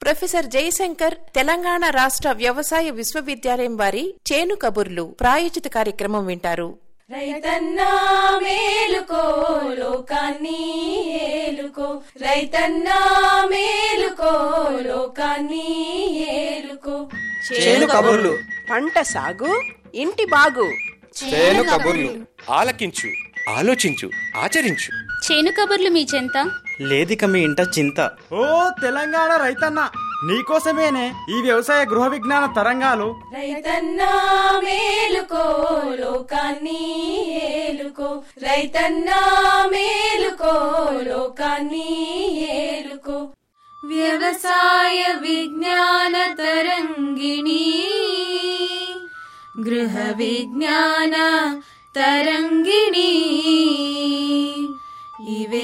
professor Jayashankar Telangana రాష్ట్ర వ్యవసాయ విశ్వవిద్యాలయం వారి చేను కబుర్లు ప్రాయోజిత కార్యక్రమం వింటారు రైతన్నా మేలుకో లోకాన్ని ఏలుకో రైతన్నా మేలుకో లోకాన్ని ఏలుకో చేను కబుర్లు పంట సాగు ఇంటి బాగు చేను కబుర్లు ఆలకించు ఆలోచించు ఆచరించు చేను కబుర్లు మీ చెంత లేదిక మీ ఇంట చింత ఓ తెలంగాణ రైతన్న నీకోసమేనే ఈ వ్యవసాయ గృహ విజ్ఞాన తరంగాలు రైతన్నా మేలుకో లోకాన్ని ఏలుకో రైతన్నా మేలుకో లోకాన్ని ఏలుకో వ్యవసాయ విజ్ఞాన తరంగిణి గృహ విజ్ఞాన తరంగిణి ఇవే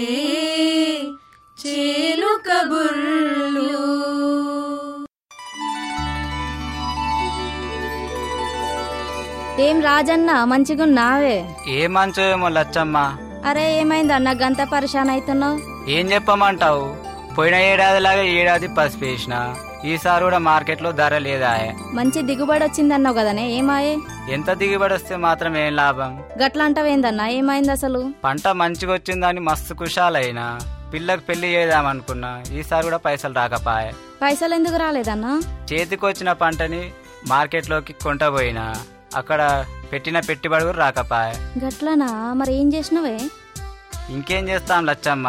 చేలు కబుర్లు ఏం రాజన్న మంచిగున్నావే ఏ మంచో ఏమో లచ్చమ్మ అరే ఏమైందన్న గంత పరిశాన్ అవుతున్నావు ఏం చెప్పమంటావు పోయిన ఏడాదిలాగా ఈ ఏడాది పసుపు వేసిన ఈసారి కూడా మార్కెట్లో ధర లేదా మంచి దిగుబడి వచ్చిందన్నావు కదనే ఏమాయే ఎంత దిగుబడి వస్తే మాత్రం ఏం లాభం గట్ల అంటావేందన్నా ఏమైంది అసలు పంట మంచిగా వచ్చిందని మస్తు కుషాలైనా పిల్లకు పెళ్లి చేద్దామనుకున్నా ఈసారి కూడా పైసలు రాకపాయే పైసలు ఎందుకు రాలేదన్నా చేతికొచ్చిన పంటని మార్కెట్లోకి కొంటపోయినా అక్కడ పెట్టిన పెట్టుబడి కూడా రాకపాయే గట్లనా మరి ఏం చేసినవే ఇంకేం చేస్తాం లచ్చమ్మ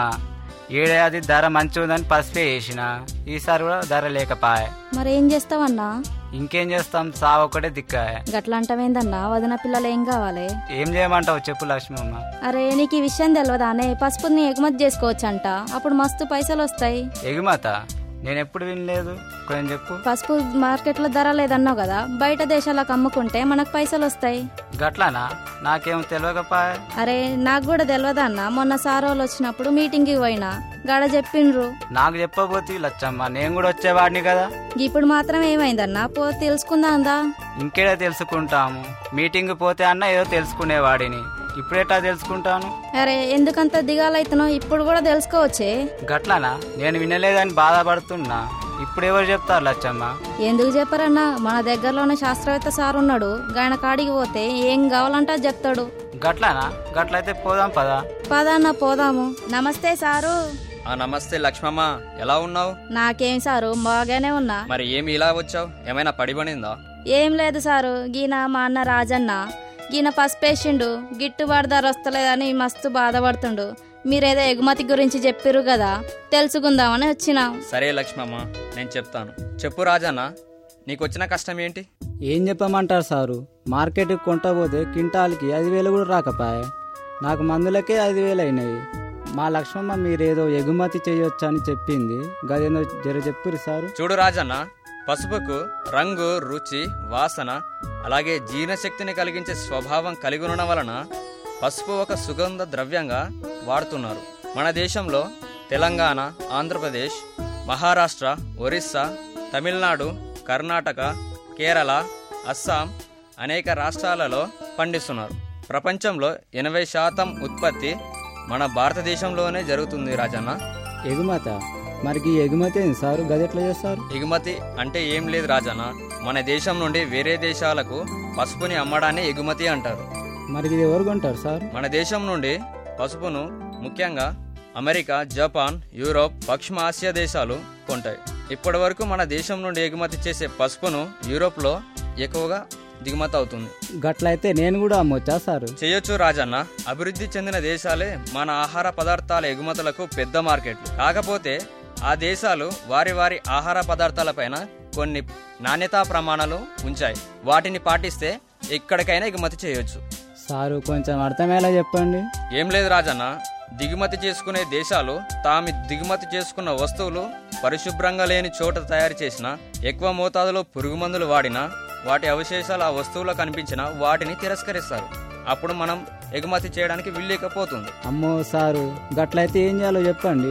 ఏడాది ధర మంచి ఉందని పసిపే వేసిన ఈసారి కూడా ధర లేకపాయే మరి ఏం చేస్తావన్నా ఇంకేం చేస్తాం సావు ఒకటే దిక్కాయ గట్ల అంటావేందన్నా వదిన పిల్లలు ఏం కావాలి ఏం చేయమంటావు చెప్పు లక్ష్మమ్మ అరే నీకు ఈ విషయం తెలియదానే పసుపుని ఎగుమతి చేసుకోవచ్చంట అప్పుడు మస్తు పైసలు వస్తాయి ఎగుమత నేను ఎప్పుడు వినలేదు కొంచెం చెప్పు పసుపు మార్కెట్లో ధర లేదన్నావు కదా బయట దేశాలకు అమ్ముకుంటే మనకు పైసలు వస్తాయి గట్లానా నాకేం తెలియకపాయ అరే నాకు కూడా తెలియదన్న మొన్న సార్ వాళ్ళు వచ్చినప్పుడు మీటింగ్కి పోయినా గడ చెప్పిండ్రు నాకు చెప్పబోతే లచ్చమ్మ నేను కూడా వచ్చేవాడిని కదా ఇప్పుడు మాత్రం ఏమైందన్నా పో తెలుసుకుందాందా ఇంకేడా తెలుసుకుంటాము మీటింగ్ పోతే అన్న ఏదో తెలుసుకునేవాడిని ఇప్పుడెట్టా తెలుసుకుంటాను అరే ఎందుకంత దిగాలైతున్నావు ఇప్పుడు కూడా తెలుసుకోవచ్చే గట్లానా నేను వినలేదని బాధపడుతున్నా ఇప్పుడు ఎవరు చెప్తారు లచ్చమ్మ ఎందుకు చెప్పరన్నా మన దగ్గరలోనే శాస్త్రవేత్త సార్ ఉన్నాడు గాయన కాడికి పోతే ఏం కావాలంటే అది చెప్తాడు గట్లానా గట్లయితే పోదాం పదా పదన్న పోదాము నమస్తే సారు ఆ నమస్తే లక్ష్మమ్మ ఎలా ఉన్నావు నాకేం సారు బాగానే ఉన్నా మరి ఏమి ఇలా వచ్చావు ఏమైనా పడిపడిందా ఏం లేదు సారు గీన మా అన్న రాజన్న గీన పసిపేసిండు గిట్టుబాటు ధర వస్తలేదని మస్తు బాధపడుతుండు మీరేదో ఎగుమతి గురించి చెప్పిర్రు కదా తెలుసుకుందామని వచ్చినాం సరే లక్ష్మమ్మ నేను చెప్తాను చెప్పు రాజన్న నీకు వచ్చిన కష్టం ఏంటి ఏం చెప్పమంటారు సారు మార్కెట్ కొంటపోతే క్వింటాల్కి ఐదు వేలు కూడా రాకపాయే నాకు మందులకే ఐదు వేలు అయినాయి మా లక్ష్మమ్మ మీరేదో ఎగుమతి చేయొచ్చు అని చెప్పింది గదేందో జర చెప్పిరు సారు చూడు రాజన్న పసుపుకు రంగు రుచి వాసన అలాగే జీర్ణశక్తిని కలిగించే స్వభావం కలిగి ఉండడం వలన పసుపు ఒక సుగంధ ద్రవ్యంగా వాడుతున్నారు మన దేశంలో తెలంగాణ ఆంధ్రప్రదేశ్ మహారాష్ట్ర ఒరిస్సా తమిళనాడు కర్ణాటక కేరళ అస్సాం అనేక రాష్ట్రాలలో పండిస్తున్నారు ప్రపంచంలో ఎనభై శాతం ఉత్పత్తి మన భారతదేశంలోనే జరుగుతుంది రాజన్న ఎగుమత మరి ఈ ఎగుమతి ఏంది సారు గదెట్లా చేస్తారు ఎగుమతి అంటే ఏం లేదు రాజన్న మన దేశం నుండి వేరే దేశాలకు పసుపుని అమ్మడాన్ని ఎగుమతి అంటారు మరి ఇది ఎవరు కొంటారు సార్ మన దేశం నుండి పసుపును ముఖ్యంగా అమెరికా జపాన్ యూరోప్ పశ్చిమ ఆసియా దేశాలు కొంటాయి ఇప్పటి వరకు మన దేశం నుండి ఎగుమతి చేసే పసుపును యూరోప్లో ఎక్కువగా దిగుమతి అవుతుంది గట్లయితే నేను కూడా అమ్మొచ్చా సారు చేయొచ్చు రాజన్న అభివృద్ధి చెందిన దేశాలే మన ఆహార పదార్థాల ఎగుమతులకు పెద్ద మార్కెట్లు కాకపోతే ఆ దేశాలు వారి వారి ఆహార పదార్థాలపైన కొన్ని నాణ్యతా ప్రమాణాలు ఉంచాయి వాటిని పాటిస్తే ఎక్కడికైనా ఎగుమతి చేయొచ్చు సారు కొంచెం అర్థమయ్యేలా చెప్పండి ఏం లేదు రాజన్న దిగుమతి చేసుకునే దేశాలు తాము దిగుమతి చేసుకున్న వస్తువులు పరిశుభ్రంగా లేని చోట తయారు చేసిన ఎక్కువ మోతాదులో పురుగు మందులు వాడినా వాటి అవశేషాలు ఆ వస్తువులో కనిపించినా వాటిని తిరస్కరిస్తారు అప్పుడు మనం ఎగుమతి చేయడానికి వీల్లేకపోతుంది అమ్మో సారు గట్లయితే ఏం చేయాలో చెప్పండి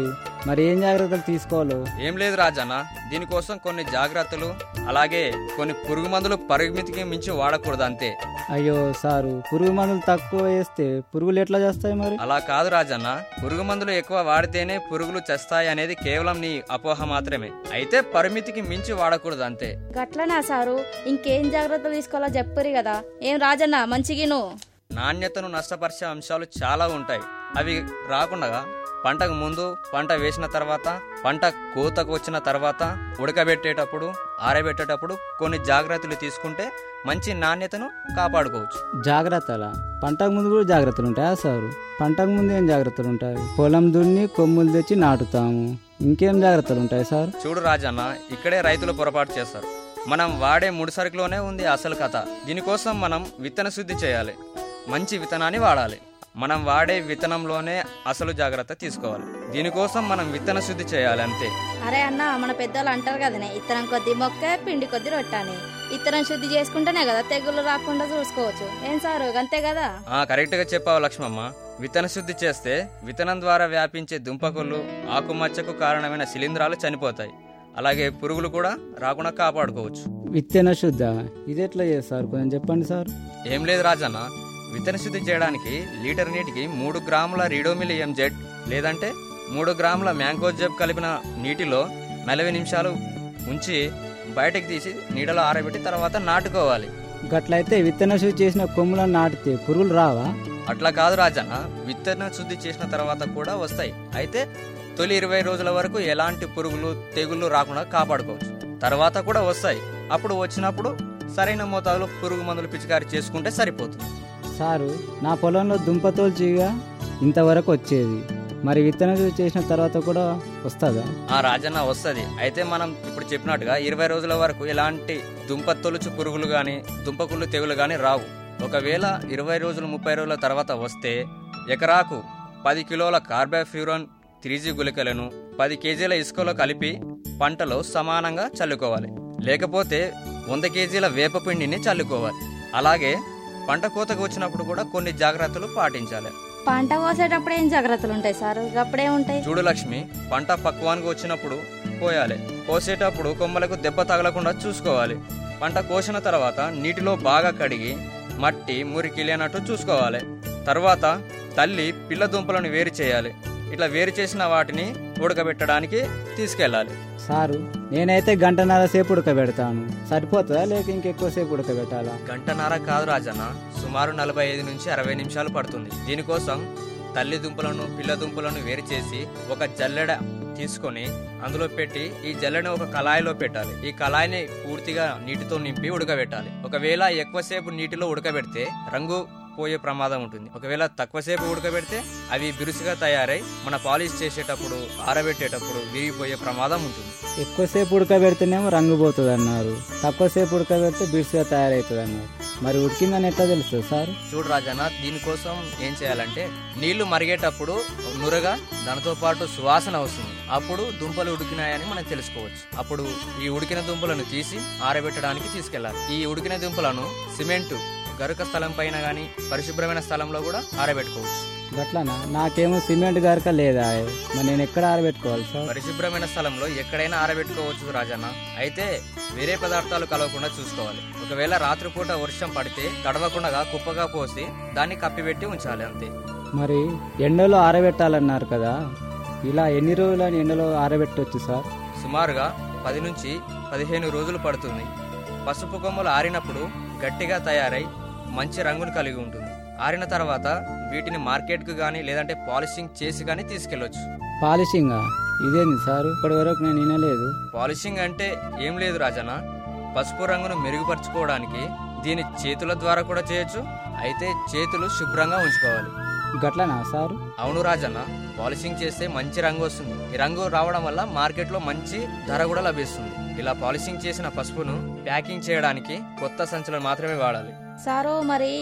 మరి ఏం జాగ్రత్తలు తీసుకోవాలో ఏం లేదు రాజన్న దీనికోసం కొన్ని జాగ్రత్తలు అలాగే కొన్ని పురుగు మందులు పరిమితికి మించి వాడకూడదు అంతే అయ్యో సారు పురుగు మందులు తక్కువ వేస్తే పురుగులు ఎట్లా చేస్తాయి మరి అలా కాదు రాజన్న పురుగు మందులు ఎక్కువ వాడితేనే పురుగులు చేస్తాయి అనేది కేవలం నీ అపోహ మాత్రమే అయితే పరిమితికి మించి వాడకూడదు అంతే గట్లనా సారు ఇంకేం జాగ్రత్తలు తీసుకోవాలో చెప్పరు కదా ఏం రాజన్న మంచిగిను నాణ్యతను నష్టపరిచే అంశాలు చాలా ఉంటాయి అవి రాకుండా పంటకు ముందు పంట వేసిన తర్వాత పంట కోతకు వచ్చిన తర్వాత ఉడకబెట్టేటప్పుడు ఆరబెట్టేటప్పుడు కొన్ని జాగ్రత్తలు తీసుకుంటే మంచి నాణ్యతను కాపాడుకోవచ్చు జాగ్రత్తలా పంటకు ముందు కూడా జాగ్రత్తలు ఉంటాయా సారు పంటకు ముందు ఏం జాగ్రత్తలు ఉంటాయి పొలం దున్ని కొమ్ములు తెచ్చి నాటుతాము ఇంకేం జాగ్రత్తలు ఉంటాయి సార్ చూడు రాజన్న ఇక్కడే రైతులు పొరపాటు చేస్తారు మనం వాడే ముడి సరుకులోనే ఉంది అసలు కథ దీనికోసం మనం విత్తన శుద్ధి చేయాలి మంచి విత్తనాన్ని వాడాలి మనం వాడే విత్తనంలోనే అసలు జాగ్రత్త తీసుకోవాలి దీనికోసం మనం విత్తన శుద్ధి చేయాలి అంతే అరే అన్న మన పెద్దలు అంటారు కదనే ఇత్తనం కొద్ది మొక్క పిండి కొద్ది రొట్టాని ఇత్తనం శుద్ధి చేసుకుంటేనే కదా తెగులు రాకుండా చూసుకోవచ్చు ఏం సారు అంతే కదా ఆ కరెక్ట్ గా చెప్పావు లక్ష్మమ్మ విత్తన శుద్ధి చేస్తే విత్తనం ద్వారా వ్యాపించే దుంపకుళ్ళు ఆకుమచ్చకు కారణమైన శిలీంధ్రాలు చనిపోతాయి అలాగే పురుగులు కూడా రాకుండా కాపాడుకోవచ్చు విత్తన శుద్ధ ఇది ఎట్లా చేస్తారు కొంచెం చెప్పండి సార్ ఏం లేదు రాజన్న విత్తన శుద్ధి చేయడానికి లీటర్ నీటికి మూడు గ్రాముల రీడోమిల్ ఎంజెడ్ లేదంటే మూడు గ్రాముల మ్యాంగో జెబ్ కలిపిన నీటిలో నలభై నిమిషాలు ఉంచి బయటకు తీసి నీడలో ఆరబెట్టి తర్వాత నాటుకోవాలి గట్లయితే విత్తన శుద్ధి చేసిన కొమ్ములను నాటితే పురుగులు రావా అట్లా కాదు రాజన్న విత్తన శుద్ధి చేసిన తర్వాత కూడా వస్తాయి అయితే తొలి ఇరవై రోజుల వరకు ఎలాంటి పురుగులు తెగుళ్ళు రాకుండా కాపాడుకోవచ్చు తర్వాత కూడా వస్తాయి అప్పుడు వచ్చినప్పుడు సరైన మోతాదులో పురుగు మందులు పిచికారి చేసుకుంటే సరిపోతుంది సారు నా పొలంలో దుంపతోల్చిగా ఇంతవరకు వచ్చేది మరి విత్తన శుద్ధి చేసిన తర్వాత కూడా వస్తుందా ఆ రాజన్న వస్తుంది అయితే మనం ఇప్పుడు చెప్పినట్టుగా ఇరవై రోజుల వరకు ఎలాంటి దుంప తొలుచు పురుగులు గాని దుంపకుళ్ళు తెగులు గాని రావు ఒకవేళ ఇరవై రోజులు ముప్పై రోజుల తర్వాత వస్తే ఎకరాకు పది కిలోల కార్బాఫ్యూరన్ త్రీజీ గుళికలను పది కేజీల ఇసుకలో కలిపి పంటలో సమానంగా చల్లుకోవాలి లేకపోతే వంద కేజీల వేపపిండిని చల్లుకోవాలి అలాగే పంట కోతకు వచ్చినప్పుడు కూడా కొన్ని జాగ్రత్తలు పాటించాలి పంట కోసేటప్పుడు ఏం జాగ్రత్తలు ఉంటాయి సార్ అప్పుడే ఉంటాయి చూడు లక్ష్మి పంట పక్వానికి వచ్చినప్పుడు కోయాలి కోసేటప్పుడు కొమ్మలకు దెబ్బ తగలకుండా చూసుకోవాలి పంట కోసిన తర్వాత నీటిలో బాగా కడిగి మట్టి మురికి లేనట్టు చూసుకోవాలి తర్వాత తల్లి పిల్ల దుంపలను వేరు చేయాలి ఇట్లా వేరు చేసిన వాటిని ఉడకబెట్టడానికి తీసుకెళ్ళాలి సారు నేనైతే గంటన్నర సేపు ఉడకబెడతాను సరిపోతుందా లేక ఇంకెక్కువ సేపు ఉడకబెట్టాలా గంటన్నర కాదు రాజన్న సుమారు నలభై ఐదు నుంచి అరవై నిమిషాలు పడుతుంది దీనికోసం తల్లి దుంపలను పిల్ల దుంపలను వేరు చేసి ఒక జల్లెడ తీసుకొని అందులో పెట్టి ఈ జల్లెడని ఒక కళాయిలో పెట్టాలి ఈ కళాయిని పూర్తిగా నీటితో నింపి ఉడకబెట్టాలి ఒకవేళ ఎక్కువసేపు నీటిలో ఉడకబెడితే రంగు పోయే ప్రమాదం ఉంటుంది ఒకవేళ తక్కువసేపు ఉడకబెడితే అవి బిరుసుగా తయారై మన పాలిష్ చేసేటప్పుడు ఆరబెట్టేటప్పుడు విరిగిపోయే ప్రమాదం ఉంటుంది ఎక్కువసేపు ఉడకబెడితేనేమో రంగు పోతుంది అన్నారు తక్కువసేపు ఉడకబెడితే బిడ్స్గా తయారవుతుంది అన్నారు మరి ఉడికిందని ఎట్లా తెలుస్తుంది సార్ చూడు రాజన్న దీనికోసం ఏం చేయాలంటే నీళ్లు మరిగేటప్పుడు నురగా దానితో పాటు సువాసన వస్తుంది అప్పుడు దుంపలు ఉడికినాయని మనం తెలుసుకోవచ్చు అప్పుడు ఈ ఉడికిన దుంపలను తీసి ఆరబెట్టడానికి తీసుకెళ్లాలి ఈ ఉడికిన దుంపలను సిమెంట్ గరుక స్థలం పైన గాని పరిశుభ్రమైన స్థలంలో కూడా ఆరబెట్టుకోవచ్చు గట్లనా నాకేమో సిమెంట్ గరక లేదా మరి నేను ఎక్కడ ఆరబెట్టుకోవాలి సార్ పరిశుభ్రమైన స్థలంలో ఎక్కడైనా ఆరబెట్టుకోవచ్చు రాజన్న అయితే వేరే పదార్థాలు కలవకుండా చూసుకోవాలి ఒకవేళ రాత్రిపూట వర్షం పడితే తడవకుండా కుప్పగా పోసి దాన్ని కప్పిపెట్టి ఉంచాలి అంతే మరి ఎండలో ఆరబెట్టాలన్నారు కదా ఇలా ఎన్ని రోజులని ఎండలో ఆరబెట్టవచ్చు సార్ సుమారుగా పది నుంచి పదిహేను రోజులు పడుతుంది పసుపు కొమ్మలు ఆరినప్పుడు గట్టిగా తయారై మంచి రంగును కలిగి ఉంటుంది ఆరిన తర్వాత వీటిని మార్కెట్కు కానీ లేదంటే పాలిషింగ్ చేసి కానీ తీసుకెళ్లొచ్చు పాలిషింగా ఇదేంది సార్ ఇప్పటి వరకు నేను వినలేదు పాలిషింగ్ అంటే ఏం లేదు రాజన్న పసుపు రంగును మెరుగుపరచుకోవడానికి దీని చేతుల ద్వారా కూడా చేయొచ్చు అయితే చేతులు శుభ్రంగా ఉంచుకోవాలి గట్లనా సార్ అవును రాజన్న పాలిషింగ్ చేస్తే మంచి రంగు వస్తుంది ఈ రంగు రావడం వల్ల మార్కెట్లో మంచి ధర కూడా లభిస్తుంది ఇలా పాలిషింగ్ చేసిన పసుపును ప్యాకింగ్ చేయడానికి కొత్త సంచులను మాత్రమే వాడాలి సారు మరి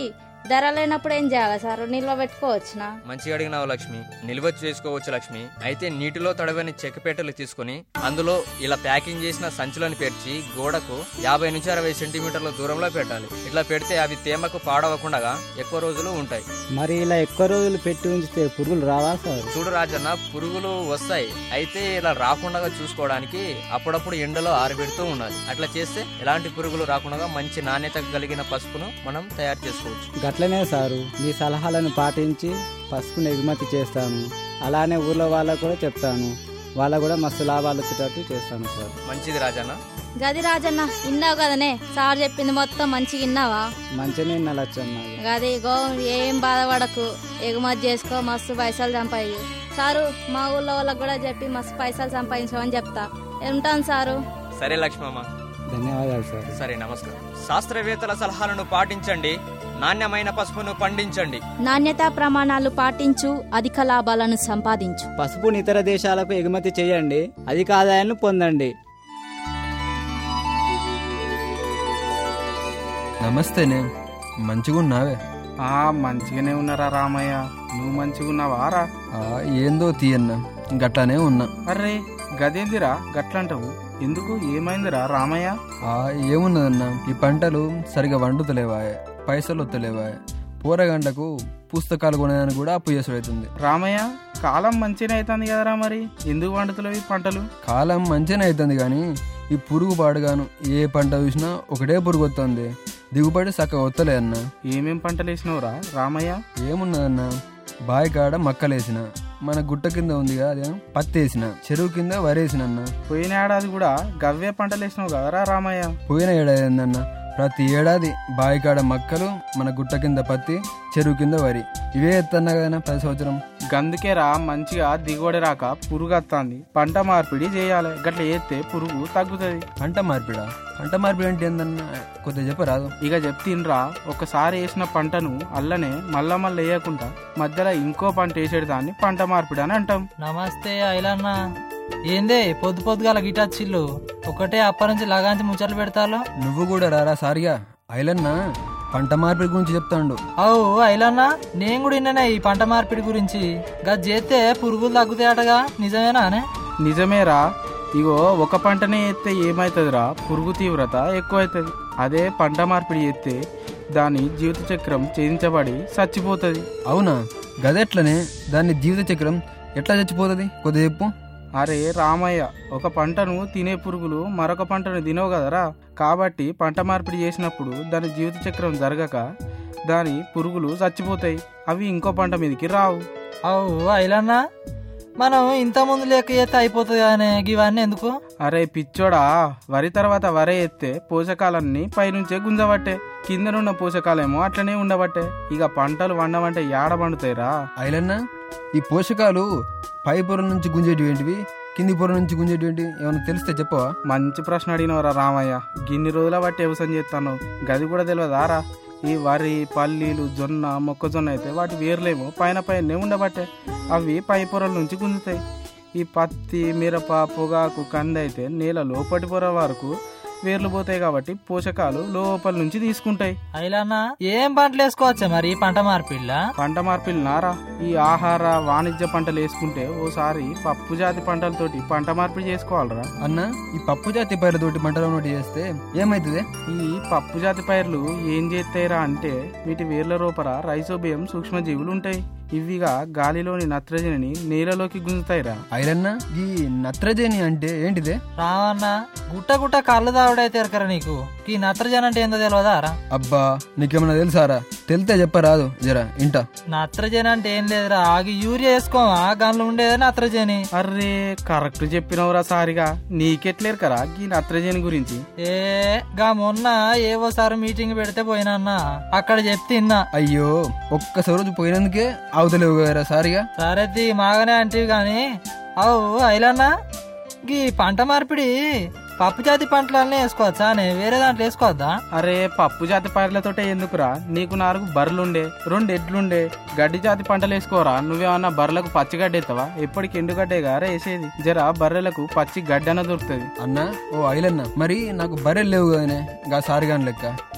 ధర లేనప్పుడు ఏం చేయాలి సార్ నిల్వ పెట్టుకోవచ్చునా మంచిగా అడిగినావు లక్ష్మి నిల్వ చేసుకోవచ్చు లక్ష్మి అయితే నీటిలో తడవని చెక్క పెట్టెలు తీసుకుని అందులో ఇలా ప్యాకింగ్ చేసిన సంచులను పేర్చి గోడకు యాభై నుంచి అరవై సెంటీమీటర్ల దూరంలో పెట్టాలి ఇట్లా పెడితే అవి తేమకు పాడవకుండా ఎక్కువ రోజులు ఉంటాయి మరి ఇలా ఎక్కువ రోజులు పెట్టి ఉంచితే పురుగులు రావా సార్ చూడు రాజన్న పురుగులు వస్తాయి అయితే ఇలా రాకుండా చూసుకోవడానికి అప్పుడప్పుడు ఎండలో ఆరబెడుతూ ఉండాలి అట్లా చేస్తే ఎలాంటి పురుగులు రాకుండా మంచి నాణ్యత కలిగిన పసుపును మనం తయారు చేసుకోవచ్చు గట్లనే సారు మీ సలహాలను పాటించి పసుపుని ఎగుమతి చేస్తాను అలానే ఊర్లో వాళ్ళకు కూడా చెప్తాను వాళ్ళకు కూడా మస్తు లాభాలు వచ్చేటట్టు చేస్తాను సార్ మంచిది రాజన్న గది రాజన్న ఇన్నావు కదనే సార్ చెప్పింది మొత్తం మంచిగా ఇన్నావా మంచిగానే నల్లచ్చమ్మ గది గో ఏం బాధపడకు ఎగుమతి చేసుకో మస్తు పైసలు సంపాయి సారు మా ఊళ్ళో వాళ్ళకి కూడా చెప్పి మస్తు పైసలు సంపాదించమని చెప్తా ఉంటాను సారు సరే లక్ష్మమ్మ ధన్యవాదాలు సార్ సరే నమస్కారం శాస్త్రవేత్తల సలహాలను పాటించండి నాణ్యమైన పసుపును పండించండి నాణ్యతా ప్రమాణాలు పాటించు అధిక లాభాలను సంపాదించు పసుపుని ఇతర దేశాలకు ఎగుమతి చేయండి అధిక ఆదాయాన్ని పొందండి నమస్తేనే మంచిగున్నావే ఆ మంచిగానే ఉన్నారా రామయ్య నువ్వు మంచిగా ఉన్నావారా ఆ, ఏందో తీయన్న గట్లానే ఉన్నా అర్రే గదేందిరా గట్లంటావు ఎందుకు ఏమైందిరా రామయ్య ఆ ఏమున్నదన్నా ఈ పంటలు సరిగా వండుతలేవా పైసలు వత్తలేవా పూరగంటకు పుస్తకాలు కొనేదానికి కూడా అప్పు చేసుడవుతుంది రామయ్య కాలం మంచిగానే అవుతుంది కదరా మరి ఎందుకు వండుతలేవు ఈ పంటలు కాలం మంచిగానే అవుతుంది కానీ ఈ పురుగు పాడుగాను ఏ పంట చూసినా ఒకటే పురుగు వస్తుంది దిగుబడి చక్కగా వత్తలే అన్న ఏమేం పంటలు వేసినావురా రామయ్య ఏమున్నదన్నా బావి కాడ మక్కలేసిన మన గుట్ట కింద ఉందిగా అదే పత్తి వేసిన చెరువు కింద వరేసిన అన్న పోయిన ఏడాది కూడా గవ్వే పంటలు వేసినావు కదరా రామయ్య పోయిన ఏడాది ఏందన్న ప్రతి ఏడాది బావికాడ మక్కలు మన గుట్ట కింద పత్తి చెరువు కింద వరి ఇవే ఎత్తన్నా కదా ప్రతి సంవత్సరం గందుకేరా మంచిగా దిగుబడి రాక పురుగు వస్తుంది పంట మార్పిడి చేయాలి గట్ల వేస్తే పురుగు తగ్గుతుంది పంట మార్పిడా పంట మార్పిడి అంటే ఏందన్నా కొద్దిగా చెప్పరాదు ఇక చెప్తిన్రా ఒకసారి వేసిన పంటను అల్లనే మళ్ళా మళ్ళీ వేయకుండా మధ్యలో ఇంకో పంట వేసేది దాన్ని పంట మార్పిడి అని అంటాం నమస్తే ఐలన్న ఏందే పొద్దు పొద్దుగాల గిటాచిల్లు ఒకటే అప్ప నుంచి లగాంచి ముచ్చట్లు పెడతారు నువ్వు కూడా రారా సారిగా ఐలన్న పంట మార్పిడి గురించి చెప్తాండు అవు ఐలన్న నేను కూడా విన్నానే ఈ పంట మార్పిడి గురించి గది చేస్తే పురుగులు తగ్గుతాయటగా నిజమేనానే నిజమేరా ఇగో ఒక పంటనే ఎత్తే ఏమవుతుందిరా పురుగు తీవ్రత ఎక్కువైతుంది అదే పంట మార్పిడి ఎత్తే దాని జీవిత చక్రం ఛేదించబడి చచ్చిపోతుంది అవునా గదెట్లనే దాన్ని జీవిత చక్రం ఎట్లా చచ్చిపోతుంది కొద్దిగా చెప్పు అరే రామయ్య ఒక పంటను తినే పురుగులు మరొక పంటను తినవు కదరా కాబట్టి పంట మార్పిడి చేసినప్పుడు దాని జీవిత చక్రం జరగక దాని పురుగులు చచ్చిపోతాయి అవి ఇంకో పంట మీదకి రావు అవు ఐలన్న మనం ఇంత ముందు లెక్క చేస్తే అయిపోతుంది కానీ ఇవన్నీ ఎందుకు అరే పిచ్చోడా వరి తర్వాత వరే ఎత్తే పోషకాలన్నీ పైనుంచే గుంజబట్టే కిందనున్న పోషకాలేమో అట్లనే ఉండబట్టే ఇక పంటలు వండమంటే యాడ పండుతాయిరా ఐలన్న ఈ పోషకాలు పై పొర నుంచి గుంజేటివి ఏంటివి కింది పొర నుంచి గుంజేటివి ఏమైనా తెలిస్తే చెప్పవా మంచి ప్రశ్న అడిగినవరా రామయ్య గిన్ని రోజుల బట్టి వ్యవసాయం చేస్తాను గది కూడా తెలియదారా ఈ వరి పల్లీలు జొన్న మొక్కజొన్న అయితే వాటి వేర్లేమో పైన పైన ఉండబట్టే అవి పై పొరల నుంచి గుంజుతాయి ఈ పత్తి మిరప పొగాకు కంది అయితే నేల లోపటి పొర వరకు వేర్లు పోతాయి కాబట్టి పోషకాలు లోపల నుంచి తీసుకుంటాయి ఐలన్న ఏం పంటలు వేసుకోవచ్చా మరి ఈ పంట మార్పిడిలా పంట మార్పిడి నారా ఈ ఆహార వాణిజ్య పంటలు వేసుకుంటే ఓసారి పప్పు జాతి పంటలతోటి పంట మార్పిడి చేసుకోవాలరా అన్న ఈ పప్పు జాతి పైర్లతోటి పంటలు నోటి చేస్తే ఏమైతుంది ఈ పప్పు జాతి పైర్లు ఏం చేస్తాయిరా అంటే వీటి వేర్ల రూపర రైసోబియం సూక్ష్మజీవులు ఉంటాయి ఇవిగా గాలిలోని నత్రజనిని నేలలోకి గుంజుతాయిరా ఐరన్న ఈ నత్రజని అంటే ఏంటిదే రావన్న గుట్ట గుట్ట కళ్ళు తాగుడైతే ఎరకరా నీకు ఈ నత్రజని అంటే ఏందో తెలియదా రా అబ్బా నీకేమన్నా తెలుసారా తెలితే చెప్పరాదు జరా ఇంట నత్రజని అంటే ఏం లేదురా ఆగి యూరియా వేసుకోమా గన్లు ఉండేదే నత్రజని అర్రే కరెక్ట్ చెప్పినవురా సారిగా నీకెట్లేరు కదా ఈ నత్రజని గురించి ఏ గా మొన్న ఏవోసారి మీటింగ్ పెడితే పోయినా అక్కడ చెప్తే ఇన్నా అయ్యో ఒక్కసారి రోజు పోయినందుకే అవతలేవు కదా సారిగా సరే తీ, మాగానే అంటే గాని అవు ఐలన్నా గీ పంట మార్పిడి పప్పు జాతి పంటలన్నీ వేసుకోవచ్చా నే వేరే దాంట్లో వేసుకోవద్దా అరే పప్పు జాతి పైర్లతోటే ఎందుకురా నీకు నాలుగు బర్రెలుండే రెండు ఎడ్లుండే గడ్డి జాతి పంటలు వేసుకోరా నువ్వేమన్నా బర్రెలకు పచ్చి గడ్డి ఎత్తావా ఎప్పటికి ఎండుగడ్డేగా రేసేది జర బర్రెలకు పచ్చి గడ్డి అన్న దొరుకుతుంది అన్న ఓ ఐలన్న మరి నాకు బర్రెలు లేవు కదనే గా సారిగాని లెక్క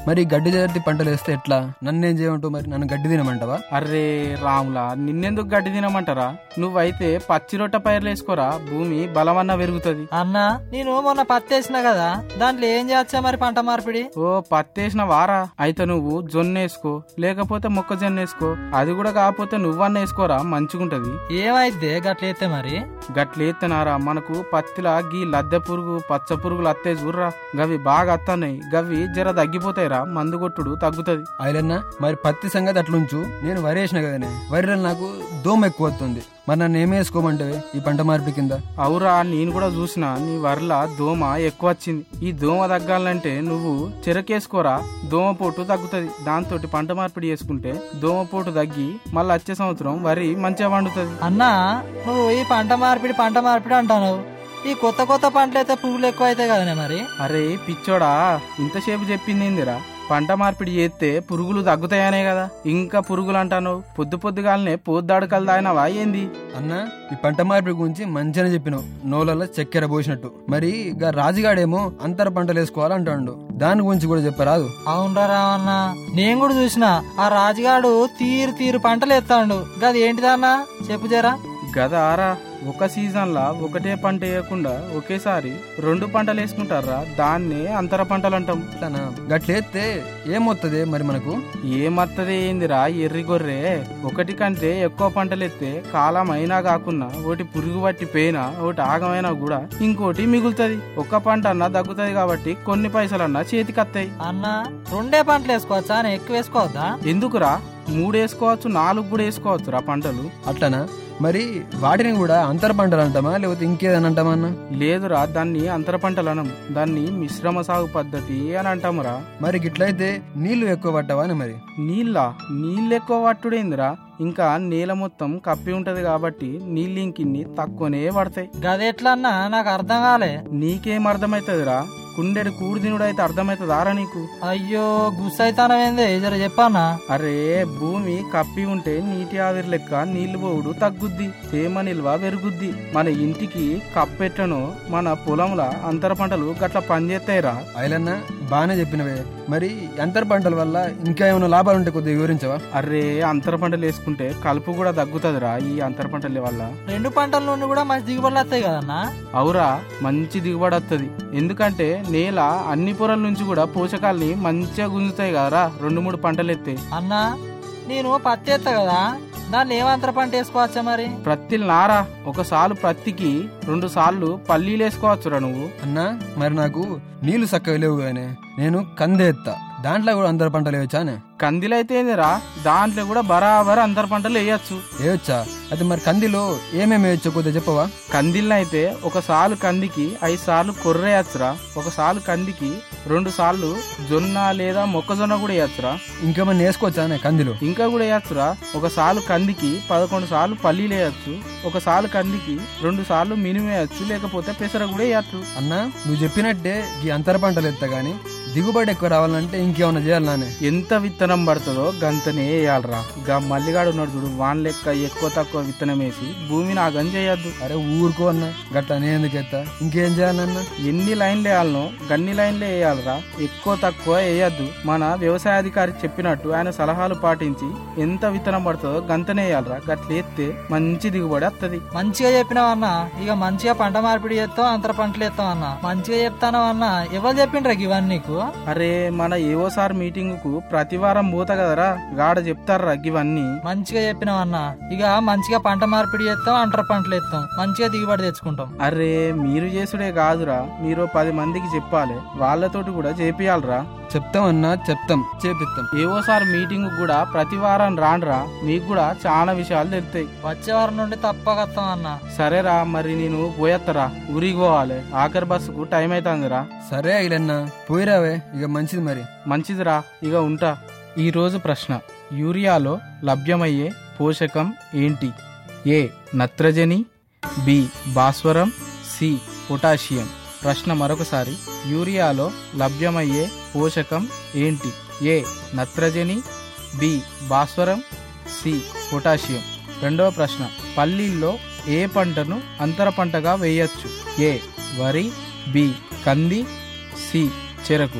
మరి గడ్డి జాతి పంటలు వేస్తే ఎట్లా నన్నేం చేయమంటావు మరి నన్ను గడ్డి తినమంటావా అర్రే రాములా నిన్నెందుకు గడ్డి తినమంటారా నువ్వైతే పచ్చి రొట్ట పైర్లు వేసుకోరా భూమి బలమన్నా పెరుగుతుంది అన్నా నేను మొన్న పత్తి వేసిన కదా దాంట్లో ఏం చేయొచ్చా మరి పంట మార్పిడి ఓ పత్తేసిన వారా అయితే నువ్వు జొన్న వేసుకో లేకపోతే మొక్కజొన్న వేసుకో అది కూడా కాకపోతే నువ్వన్న వేసుకోరా మంచిగుంటది ఏమైద్ది గట్లయితే మరి గట్లేత్తనారా మనకు పత్తిలా గీ లద్దె పురుగు పచ్చ పురుగులు అత్తే చూర్రా గవి బాగా అత్తన్నాయి గవి జర తగ్గిపోతాయిరా మందు కొట్టుడు తగ్గుతుంది అయిలన్నా మరి పత్తి సంగతి అట్లుంచు నేను వరి వేసిన కదనే వరిలో నాకు దోమ ఎక్కువ వస్తుంది మరి నన్ను ఏం వేసుకోమంటే ఈ పంట మార్పిడి కింద అవురా నేను కూడా చూసిన నీ వరల దోమ ఎక్కువ వచ్చింది ఈ దోమ తగ్గాలంటే నువ్వు చెరకేసుకోరా దోమ పోటు తగ్గుతుంది దాంతో పంట మార్పిడి చేసుకుంటే దోమ పోటు తగ్గి మళ్ళీ వచ్చే సంవత్సరం వరి మంచిగా పండుతుంది అన్నా నువ్వు ఈ పంట మార్పిడి పంట మార్పిడి అంటాను ఈ కొత్త కొత్త పంటలు అయితే పువ్వులు ఎక్కువ అవుతాయి కదనే మరి అరే పిచ్చోడా ఇంతసేపు చెప్పింది ఏందిరా పంట మార్పిడి చేస్తే పురుగులు తగ్గుతాయనే కదా ఇంకా పురుగులు అంటాను పొద్దు పొద్దుగాలనే పోద్దాడుకలు దాయినవా ఏంది అన్న ఈ పంట మార్పిడి గురించి మంచిగా చెప్పినావు నోలలో చక్కెర పోసినట్టు మరి ఇక రాజుగాడేమో అంతర పంటలు వేసుకోవాలంటాడు దాని గురించి కూడా చెప్పరాదు అవునరా రావన్న నేను కూడా చూసిన ఆ రాజుగాడు తీరు తీరు పంటలు ఎత్తాడు గది ఏంటిదన్నా చెప్పు జరా గదా ఆరా ఒక సీజన్లా ఒకటే పంట వేయకుండా ఒకేసారి రెండు పంటలు వేసుకుంటారా దాన్నే అంతర పంటలు అంటాం అట్లానా గట్లేస్తే ఏమొత్తది మరి మనకు ఏమత్తది ఏందిరా ఎర్రి గొర్రె ఒకటి కంటే ఎక్కువ పంటలు ఎత్తే కాలం అయినా కాకున్నా ఒకటి పురుగు పట్టి పోయినా ఒకటి ఆగమైనా కూడా ఇంకోటి మిగులుతుంది ఒక్క పంట అన్నా తగ్గుతుంది కాబట్టి కొన్ని పైసలన్నా చేతికత్తాయి అన్న రెండే పంటలు వేసుకోవచ్చా అని ఎక్కువ వేసుకోవద్దా ఎందుకురా మూడు వేసుకోవచ్చు నాలుగు కూడా వేసుకోవచ్చు రా పంటలు అట్లనా మరి వాటిని కూడా అంతర పంటలు అంటామా లేకపోతే ఇంకేదని అంటామా అన్న లేదురా దాన్ని అంతర పంటలు అనం దాన్ని మిశ్రమ సాగు పద్ధతి అని అంటామురా మరి గిట్లయితే నీళ్లు ఎక్కువ పట్టవా అని మరి నీళ్ళ నీళ్ళు ఎక్కువ పట్టుడేందిరా ఇంకా నేల మొత్తం కప్పి ఉంటది కాబట్టి నీళ్ళు ఇంకిన్ని తక్కువనే పడతాయి గది ఎట్లా అన్నా నాకు అర్థం కాలే నీకేం అర్థమైతుందిరా కుండెడు కూడి తినుడు అయితే అర్థమైతుందారా నీకు అయ్యో గుస్సైతానం ఏంది జర చెప్పన్నా అరే భూమి కప్పి ఉంటే నీటి ఆవిరి లెక్క నీళ్లు పోవుడు తగ్గుద్ది తేమ నిల్వ పెరుగుద్ది మన ఇంటికి కప్పెట్టను మన పొలంలో అంతర పంటలు గట్ల పనిచేస్తాయిరా అయిలన్న బాగానే చెప్పినవే మరి అంతర పంటల వల్ల ఇంకా ఏమైనా లాభాలు ఉంటే కొద్దిగా వివరించవా అరే అంతర పంటలు వేసుకుంటే కలుపు కూడా తగ్గుతుందిరా ఈ అంతర పంటల వల్ల రెండు పంటల నుండి కూడా మంచి దిగుబడులు వస్తాయి కదన్నా అవురా మంచి దిగుబడి వస్తుంది ఎందుకంటే నేల అన్ని పొరల నుంచి కూడా పోషకాల్ని మంచిగా గుంజుతాయి కదరా రెండు మూడు పంటలు ఎత్తే అన్నా నేను పత్తి ఎత్తా కదా దాన్ని ఏమంతర పంట వేసుకోవచ్చా మరి ప్రత్తిలు నారా ఒక సాలు ప్రత్తికి రెండు సార్లు పల్లీలు వేసుకోవచ్చురా నువ్వు అన్నా మరి నాకు నీళ్లు చక్కగా లేవు కానీ నేను కందే ఎత్తా దాంట్లో కూడా అందరు పంటలు వేయచ్చానే కందిలైతే ఏందిరా దాంట్లో కూడా బరాబర్ అంతర పంటలు వేయచ్చు వేయొచ్చా అయితే మరి కందిలో ఏమేమి వేయచ్చో కొద్దిగా చెప్పవా కందిల్లో అయితే ఒక సాలు కందికి ఐదు సార్లు కొర్రేయచ్చురా ఒక సాలు కందికి రెండు సార్లు జొన్న లేదా మొక్కజొన్న కూడా వేయచ్చురా ఇంకేమన్నా వేసుకోవచ్చానే కందిలో ఇంకా కూడా వేయచ్చురా ఒక సాలు కందికి పదకొండు సార్లు పల్లీలు వేయచ్చు ఒక సాలు కందికి రెండు సార్లు మినుము వేయచ్చు లేకపోతే పెసర కూడా వేయచ్చు అన్నా నువ్వు చెప్పినట్టే ఈ అంతర పంటలు ఎత్తా గానీ దిగుబడి ఎక్కువ రావాలంటే ఇంకేమన్నా చేయాలనే ఎంత విత్తనం పడుతుందో గంతనే వేయాలరా గా మల్లిగాడు ఉన్నాడు చూడు వాన్ లెక్క ఎక్కువ తక్కువ విత్తనం వేసి భూమిని ఆగం చేయొద్దు అరే ఊరుకో అన్న గట్లా నేను ఎందుకు ఎత్తా ఇంకేం చేయాలన్నా ఎన్ని లైన్లు వేయాలనో గన్ని లైన్లే వేయాలరా ఎక్కువ తక్కువ వేయద్దు మన వ్యవసాయాధికారి చెప్పినట్టు ఆయన సలహాలు పాటించి ఎంత విత్తనం పడుతుందో గంతనే వేయాలరా గట్ల ఎత్తే మంచి దిగుబడి వస్తుంది మంచిగా చెప్పినావన్నా ఇక మంచిగా పంట మార్పిడి చేస్తాం అంతర పంటలు ఎత్తాం అన్న మంచిగా చెప్తాను అన్న ఎవరు చెప్పిండ్రా ఇవన్నీ నీకు అరే మన ఏవో సార్ మీటింగ్ కు ప్రతి వారం పోతా కదరా గాడ చెప్తారా ఇవన్నీ మంచిగా చెప్పినావన్నా ఇక మంచిగా పంట మార్పిడి చేస్తాం అంతర పంటలు ఎత్తాం మంచిగా దిగుబడి తెచ్చుకుంటాం అరే మీరు చేసుడే కాదురా మీరు పది మందికి చెప్పాలి వాళ్ళతోటి కూడా చేపియాలరా చెప్తామన్నా చెప్తాం చేపిస్తాం ఏవో సార్ మీటింగ్ కూడా ప్రతి వారం రాండ్రా మీకు కూడా చాలా విషయాలు తెలుస్తాయి వచ్చే వారం నుండి తప్పక వస్తాం అన్న సరేరా మరి నేను పోయేత్తరా ఊరికి పోవాలి ఆఖరి బస్సుకు టైం అవుతుందిరా సరే అయిలన్నా పోయిరావే ఇక మంచిది మరి మంచిదిరా ఇక ఉంటా ఈ రోజు ప్రశ్న యూరియాలో లభ్యమయ్యే పోషకం ఏంటి ఏ నత్రజని బి భాస్వరం సి పొటాషియం ప్రశ్న మరొకసారి యూరియాలో లభ్యమయ్యే పోషకం ఏంటి ఏ నత్రజని బి భాస్వరం సి పొటాషియం రెండవ ప్రశ్న పల్లీల్లో ఏ పంటను అంతర పంటగా వేయచ్చు ఏ వరి బి కంది సి చెరకు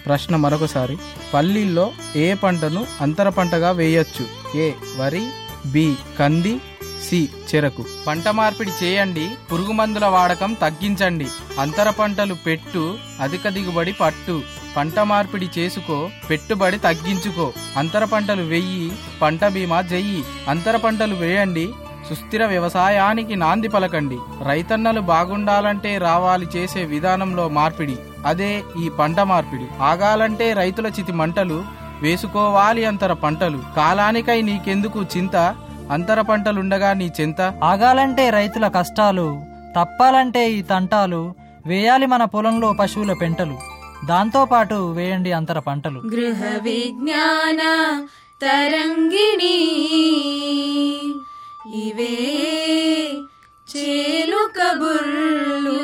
ప్రశ్న మరొకసారి పల్లీల్లో ఏ పంటను అంతర పంటగా వేయొచ్చు ఏ వరి బి కంది సి చెరకు పంట మార్పిడి చేయండి పురుగు మందుల వాడకం తగ్గించండి అంతర పంటలు పెట్టు అధిక దిగుబడి పట్టు పంట మార్పిడి చేసుకో పెట్టుబడి తగ్గించుకో అంతర పంటలు వెయ్యి పంట బీమా చెయ్యి అంతర పంటలు వేయండి సుస్థిర వ్యవసాయానికి నాంది పలకండి రైతన్నలు బాగుండాలంటే రావాలి చేసే విధానంలో మార్పిడి అదే ఈ పంట మార్పిడి ఆగాలంటే రైతుల చితి మంటలు వేసుకోవాలి అంతర పంటలు కాలానికై నీకెందుకు చింత అంతర పంటలుండగా నీ చింత ఆగాలంటే రైతుల కష్టాలు తప్పాలంటే ఈ తంటాలు వేయాలి మన పొలంలో పశువుల పెంటలు దాంతోపాటు వేయండి అంతర పంటలు గృహ విజ్ఞాన తరంగిణి ఇవే చేలు కబుర్లు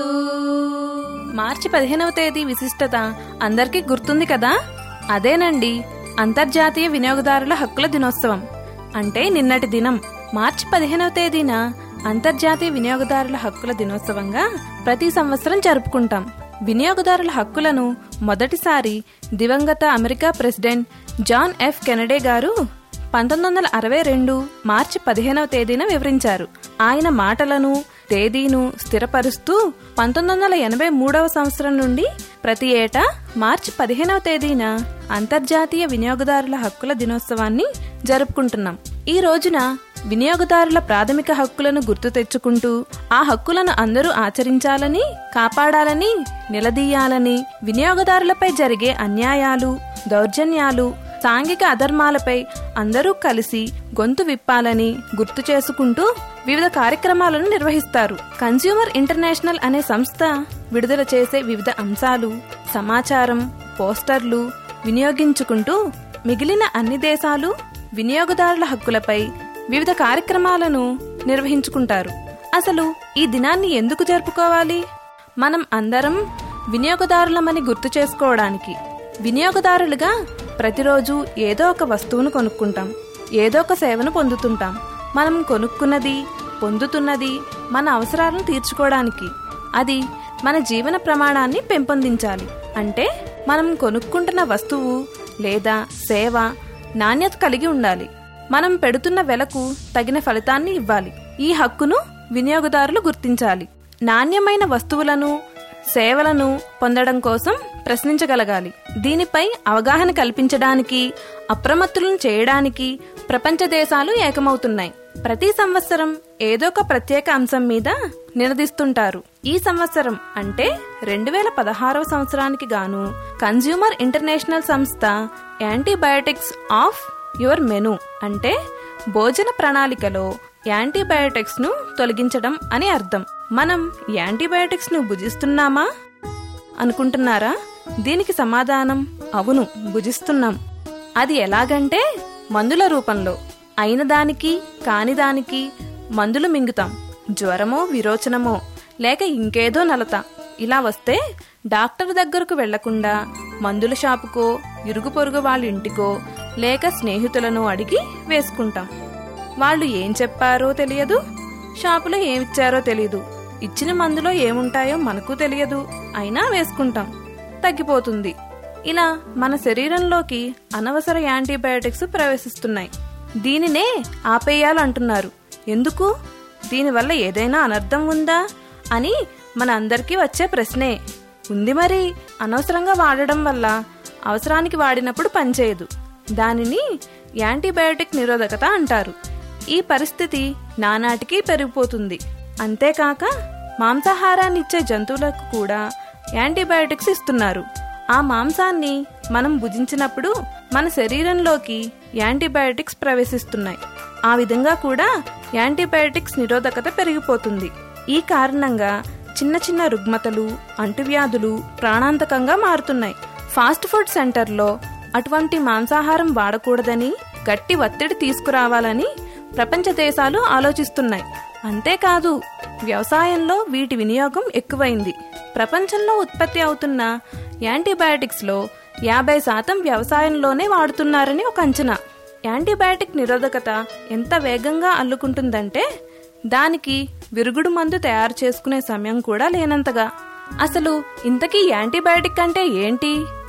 మార్చి పదిహేనవ తేదీ విశిష్టత అందరికీ గుర్తుంది కదా అదేనండి అంతర్జాతీయ వినియోగదారుల హక్కుల దినోత్సవం అంటే నిన్నటి దినం మార్చి పదిహేనవ తేదీన అంతర్జాతీయ వినియోగదారుల హక్కుల దినోత్సవంగా ప్రతి సంవత్సరం జరుపుకుంటాం వినియోగదారుల హక్కులను మొదటిసారి దివంగత America president John F Kennedy గారు పంతొమ్మిది వందల అరవై రెండు మార్చి పదిహేనవ తేదీన వివరించారు ఆయన మాటలను తేదీను స్థిరపరుస్తూ పంతొమ్మిది వందల ఎనభై మూడవ సంవత్సరం నుండి ప్రతి ఏటా మార్చి పదిహేనవ తేదీన అంతర్జాతీయ వినియోగదారుల హక్కుల దినోత్సవాన్ని జరుపుకుంటున్నాం ఈ రోజున వినియోగదారుల ప్రాథమిక హక్కులను గుర్తు తెచ్చుకుంటూ ఆ హక్కులను అందరూ ఆచరించాలని కాపాడాలని నిలదీయాలని వినియోగదారులపై జరిగే అన్యాయాలు దౌర్జన్యాలు సాంఘిక అధర్మాలపై అందరూ కలిసి గొంతు విప్పాలని గుర్తు చేసుకుంటూ వివిధ కార్యక్రమాలను నిర్వహిస్తారు కన్స్యూమర్ ఇంటర్నేషనల్ అనే సంస్థ విడుదల చేసే వివిధ అంశాలు సమాచారం పోస్టర్లు వినియోగించుకుంటూ మిగిలిన అన్ని దేశాలు వినియోగదారుల హక్కులపై వివిధ కార్యక్రమాలను నిర్వహించుకుంటారు అసలు ఈ దినాన్ని ఎందుకు జరుపుకోవాలి మనం అందరం వినియోగదారులమని గుర్తు చేసుకోవడానికి వినియోగదారులుగా ప్రతిరోజు ఏదో ఒక వస్తువును కొనుక్కుంటాం ఏదో ఒక సేవను పొందుతుంటాం మనం కొనుక్కున్నది పొందుతున్నది మన అవసరాలను తీర్చుకోవడానికి అది మన జీవన ప్రమాణాన్ని పెంపొందించాలి అంటే మనం కొనుక్కుంటున్న వస్తువు లేదా సేవ నాణ్యత కలిగి ఉండాలి మనం పెడుతున్న వెలకు తగిన ఫలితాన్ని ఇవ్వాలి ఈ హక్కును వినియోగదారులు గుర్తించాలి నాణ్యమైన వస్తువులను సేవలను పొందడం కోసం ప్రశ్నించగలగాలి దీనిపై అవగాహన కల్పించడానికి అప్రమత్తులను చేయడానికి ప్రపంచ దేశాలు ఏకమవుతున్నాయి ప్రతి సంవత్సరం ఏదో ఒక ప్రత్యేక అంశం మీద నినదిస్తుంటారు ఈ సంవత్సరం అంటే రెండు వేల పదహారవ సంవత్సరానికి గాను కన్జ్యూమర్ ఇంటర్నేషనల్ సంస్థ యాంటీబయోటిక్స్ ఆఫ్ యువర్ మెను అంటే భోజన ప్రణాళికలో యాంటీబయోటిక్స్ ను తొలగించడం అని అర్థం మనం యాంటీబయోటిక్స్ ను భుజిస్తున్నామా అనుకుంటున్నారా దీనికి సమాధానం అవును భుజిస్తున్నాం అది ఎలాగంటే మందుల రూపంలో అయిన దానికి కాని దానికి మందులు మింగుతాం జ్వరమో విరోచనమో లేక ఇంకేదో నలత ఇలా వస్తే డాక్టర్ దగ్గరకు వెళ్లకుండా మందుల షాపుకో ఇరుగు పొరుగు వాళ్ళ ఇంటికో లేక స్నేహితులను అడిగి వేసుకుంటాం వాళ్ళు ఏం చెప్పారో తెలియదు షాపులో ఏమిచ్చారో తెలియదు ఇచ్చిన మందులో ఏముంటాయో మనకు తెలియదు అయినా వేసుకుంటాం తగ్గిపోతుంది ఇలా మన శరీరంలోకి అనవసర యాంటీబయాటిక్స్ ప్రవేశిస్తున్నాయి దీనినే ఆపేయాలంటున్నారు ఎందుకు దీనివల్ల ఏదైనా అనర్థం ఉందా అని మన అందరికీ వచ్చే ప్రశ్నే ఉంది మరి అనవసరంగా వాడడం వల్ల అవసరానికి వాడినప్పుడు పనిచేయదు దానిని యాంటీబయాటిక్ నిరోధకత అంటారు ఈ పరిస్థితి నానాటికి పెరిగిపోతుంది అంతేకాక మాంసాహారాన్ని ఇచ్చే జంతువులకు కూడా యాంటీబయాటిక్స్ ఇస్తున్నారు ఆ మాంసాన్ని మనం భుజించినప్పుడు మన శరీరంలోకి యాంటీబయాటిక్స్ ప్రవేశిస్తున్నాయి ఆ విధంగా కూడా యాంటీబయాటిక్స్ నిరోధకత పెరిగిపోతుంది ఈ కారణంగా చిన్న చిన్న రుగ్మతలు అంటువ్యాధులు ప్రాణాంతకంగా మారుతున్నాయి ఫాస్ట్ ఫుడ్ సెంటర్లో అటువంటి మాంసాహారం వాడకూడదని గట్టి ఒత్తిడి తీసుకురావాలని ప్రపంచ దేశాలు ఆలోచిస్తున్నాయి అంతేకాదు వ్యవసాయంలో వీటి వినియోగం ఎక్కువైంది ప్రపంచంలో ఉత్పత్తి అవుతున్న యాంటీబయాటిక్స్లో యాభై శాతం వ్యవసాయంలోనే వాడుతున్నారని ఒక అంచనా యాంటీబయాటిక్ నిరోధకత ఎంత వేగంగా అల్లుకుంటుందంటే దానికి విరుగుడు మందు తయారు చేసుకునే సమయం కూడా లేనంతగా అసలు ఇంతకీ యాంటీబయాటిక్ అంటే ఏంటి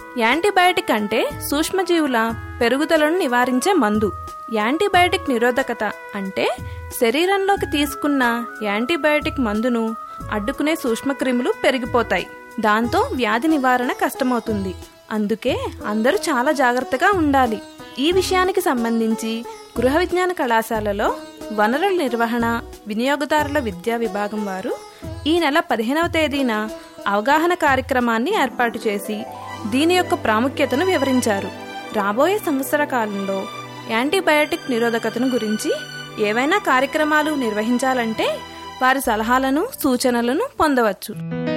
యాంటీబయాటిక్ అంటే సూక్ష్మజీవుల పెరుగుదలను నివారించే మందు యాంటీబయాటిక్ నిరోధకత అంటే శరీరంలోకి తీసుకున్న యాంటీబయాటిక్ మందును అడ్డుకునే సూక్ష్మక్రిములు పెరిగిపోతాయి దాంతో వ్యాధి నివారణ కష్టమవుతుంది అందుకే అందరూ చాలా జాగ్రత్తగా ఉండాలి ఈ విషయానికి సంబంధించి గృహ విజ్ఞాన కళాశాలలో వనరుల నిర్వహణ వినియోగదారుల విద్యా విభాగం వారు ఈ నెల పదిహేనవ తేదీన అవగాహన కార్యక్రమాన్ని ఏర్పాటు చేసి దీని యొక్క ప్రాముఖ్యతను వివరించారు రాబోయే సంవత్సర కాలంలో యాంటీబయాటిక్ నిరోధకతను గురించి ఏవైనా కార్యక్రమాలు నిర్వహించాలంటే వారి సలహాలను సూచనలను పొందవచ్చు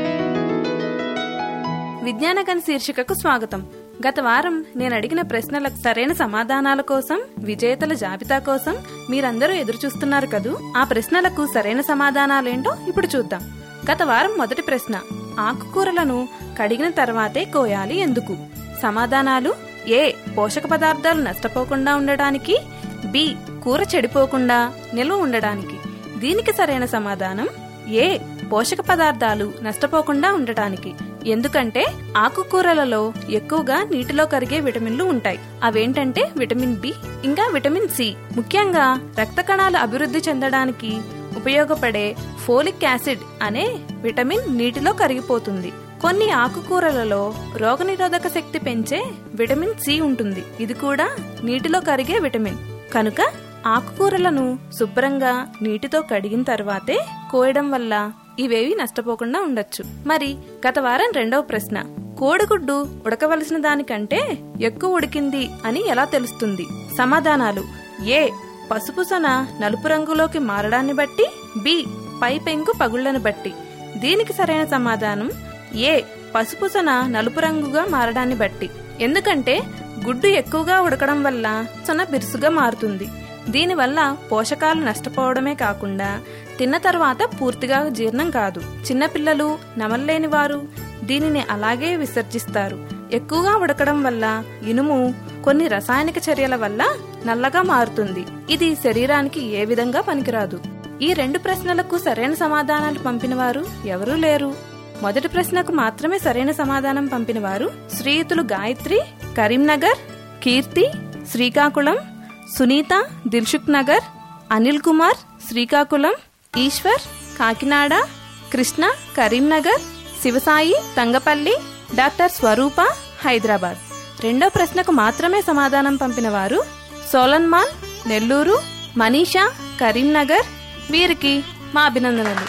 విజ్ఞానగన్ శీర్షికకు స్వాగతం గత వారం నేను అడిగిన ప్రశ్నలకు సరైన సమాధానాల కోసం విజేతల జాబితా కోసం మీరందరూ ఎదురు చూస్తున్నారు కదూ ఆ ప్రశ్నలకు సరైన సమాధానాలేంటో ఇప్పుడు చూద్దాం గత వారం మొదటి ప్రశ్న ఆకుకూరలను కడిగిన తర్వాతే కోయాలి ఎందుకు సమాధానాలు ఏ పోషక పదార్థాలు నష్టపోకుండా ఉండడానికి బి కూర చెడిపోకుండా నిల్వ ఉండడానికి దీనికి సరైన సమాధానం ఏ పోషక పదార్థాలు నష్టపోకుండా ఉండటానికి ఎందుకంటే ఆకుకూరలలో ఎక్కువగా నీటిలో కరిగే విటమిన్లు ఉంటాయి అవేంటంటే విటమిన్ బి ఇంకా విటమిన్ సి ముఖ్యంగా రక్త కణాలు అభివృద్ధి చెందడానికి ఉపయోగపడే ఫోలిక్ యాసిడ్ అనే విటమిన్ నీటిలో కరిగిపోతుంది కొన్ని ఆకుకూరలలో రోగనిరోధక శక్తి పెంచే విటమిన్ సి ఉంటుంది ఇది కూడా నీటిలో కరిగే విటమిన్ కనుక ఆకుకూరలను శుభ్రంగా నీటితో కడిగిన తర్వాతే కోయడం వల్ల ఇవేవి నష్టపోకుండా ఉండొచ్చు మరి గత వారం రెండవ ప్రశ్న కోడిగుడ్డు ఉడకవలసిన దానికంటే ఎక్కువ ఉడికింది అని ఎలా తెలుస్తుంది సమాధానాలు ఏ పసుపుసన నలుపు రంగులోకి మారడాన్ని బట్టి బి పై పెంకు పగుళ్లను బట్టి దీనికి సరైన సమాధానం ఏ పసుపుసన నలుపు రంగుగా మారడాన్ని బట్టి ఎందుకంటే గుడ్డు ఎక్కువగా ఉడకడం వల్ల సొన బిరుసుగా మారుతుంది దీనివల్ల పోషకాలు నష్టపోవడమే కాకుండా తిన్న తర్వాత పూర్తిగా జీర్ణం కాదు చిన్నపిల్లలు నమల్లేని వారు దీనిని అలాగే విసర్జిస్తారు ఎక్కువగా ఉడకడం వల్ల ఇనుము కొన్ని రసాయనిక చర్యల వల్ల నల్లగా మారుతుంది ఇది శరీరానికి ఏ విధంగా పనికిరాదు ఈ రెండు ప్రశ్నలకు సరైన సమాధానాలు పంపినవారు ఎవరూ లేరు మొదటి ప్రశ్నకు మాత్రమే సరైన సమాధానం పంపినవారు శ్రీయుతులు గాయత్రి కరీంనగర్ కీర్తి శ్రీకాకుళం సునీత దిల్సుఖ్ నగర్ అనిల్ కుమార్ శ్రీకాకుళం ఈశ్వర్ కాకినాడ కృష్ణ కరీంనగర్ శివసాయి తంగపల్లి డాక్టర్ స్వరూప హైదరాబాద్ రెండో ప్రశ్నకు మాత్రమే సమాధానం పంపిన వారు సోలన్మాన్ నెల్లూరు మనీషా కరీంనగర్ వీరికి మా అభినందనలు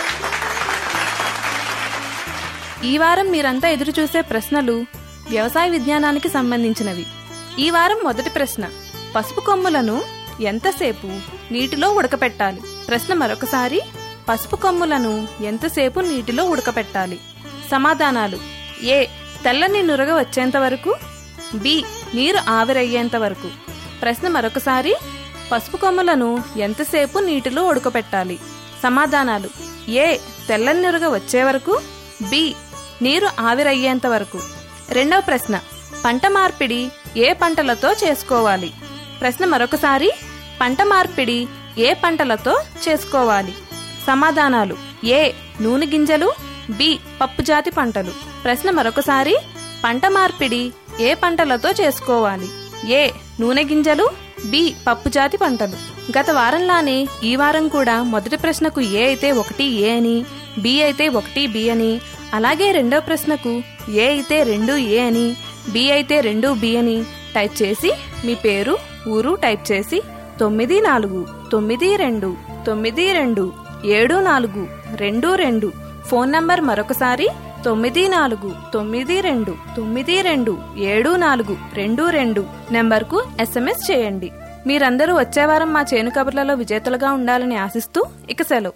ఈ వారం మీరంతా ఎదురు చూసే ప్రశ్నలు వ్యవసాయ విజ్ఞానానికి సంబంధించినవి ఈ వారం మొదటి ప్రశ్న పసుపు కొమ్ములను ఎంతసేపు నీటిలో ఉడకపెట్టాలి ప్రశ్న మరొకసారి పసుపు కొమ్ములను ఎంతసేపు నీటిలో ఉడకపెట్టాలి సమాధానాలు ఏ తెల్లని నురగ వచ్చేంత వరకు బి నీరు ఆవిరయ్యేంత వరకు ప్రశ్న మరొకసారి పసుపు కొమ్ములను ఎంతసేపు నీటిలో ఉడకపెట్టాలి సమాధానాలు ఏ తెల్లని నురగ వచ్చే వరకు బి నీరు ఆవిరయ్యేంత వరకు రెండవ ప్రశ్న పంట మార్పిడి ఏ పంటలతో చేసుకోవాలి ప్రశ్న మరొకసారి పంట మార్పిడి ఏ పంటలతో చేసుకోవాలి సమాధానాలు ఏ నూనె గింజలు బి పప్పుజాతి పంటలు ప్రశ్న మరొకసారి పంట మార్పిడి ఏ పంటలతో చేసుకోవాలి ఏ నూనె గింజలు బి పప్పుజాతి పంటలు గత వారంలానే ఈ వారం కూడా మొదటి ప్రశ్నకు ఏ అయితే ఒకటి ఏ అని బి అయితే ఒకటి బి అని అలాగే రెండో ప్రశ్నకు ఏ అయితే రెండు ఏ అని బి అయితే రెండు బి అని టైప్ చేసి మీ పేరు ఊరు టైప్ చేసి తొమ్మిది నాలుగు తొమ్మిది రెండు తొమ్మిది రెండు ఏడు నాలుగు రెండు రెండు ఫోన్ నంబర్ మరొకసారి తొమ్మిది నాలుగు తొమ్మిది రెండు తొమ్మిది రెండు ఏడు నాలుగు రెండు రెండు నెంబర్కు ఎస్ఎంఎస్ చేయండి మీరందరూ వచ్చే వారం మా చేను కబుర్లలో విజేతలుగా ఉండాలని ఆశిస్తూ ఇక సెలవు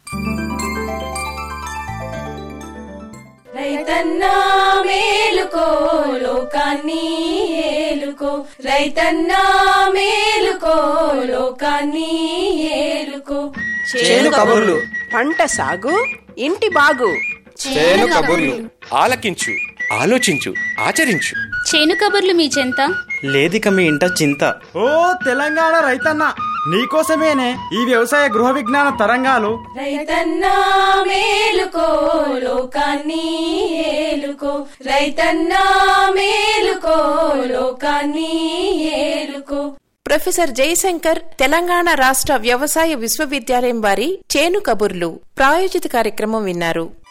రైతన్నా మేలుకో లోకాన్ని ఏలుకో రైతన్నా మేలుకో లోకాన్ని ఏలుకో చేను కబుర్లు పంట సాగు ఇంటి బాగు చేను కబుర్లు ఆలకించు ఆలోచించు ఆచరించు చేను కబుర్లు మీ చెంత లేదిక మీ ఇంట చింత ఓ తెలంగాణ రైతన్న నీకోసమేనే ఈ వ్యవసాయ గృహ విజ్ఞాన తరంగాలు రైతన్నా మేలుకో లోకాన్ని ఏలుకో రైతన్నా మేలుకో లోకాన్ని ఏలుకో ప్రొఫెసర్ జయశంకర్ తెలంగాణ రాష్ట్ర వ్యవసాయ విశ్వవిద్యాలయం వారి చేను కబుర్లు ప్రాయోజిత కార్యక్రమం విన్నారు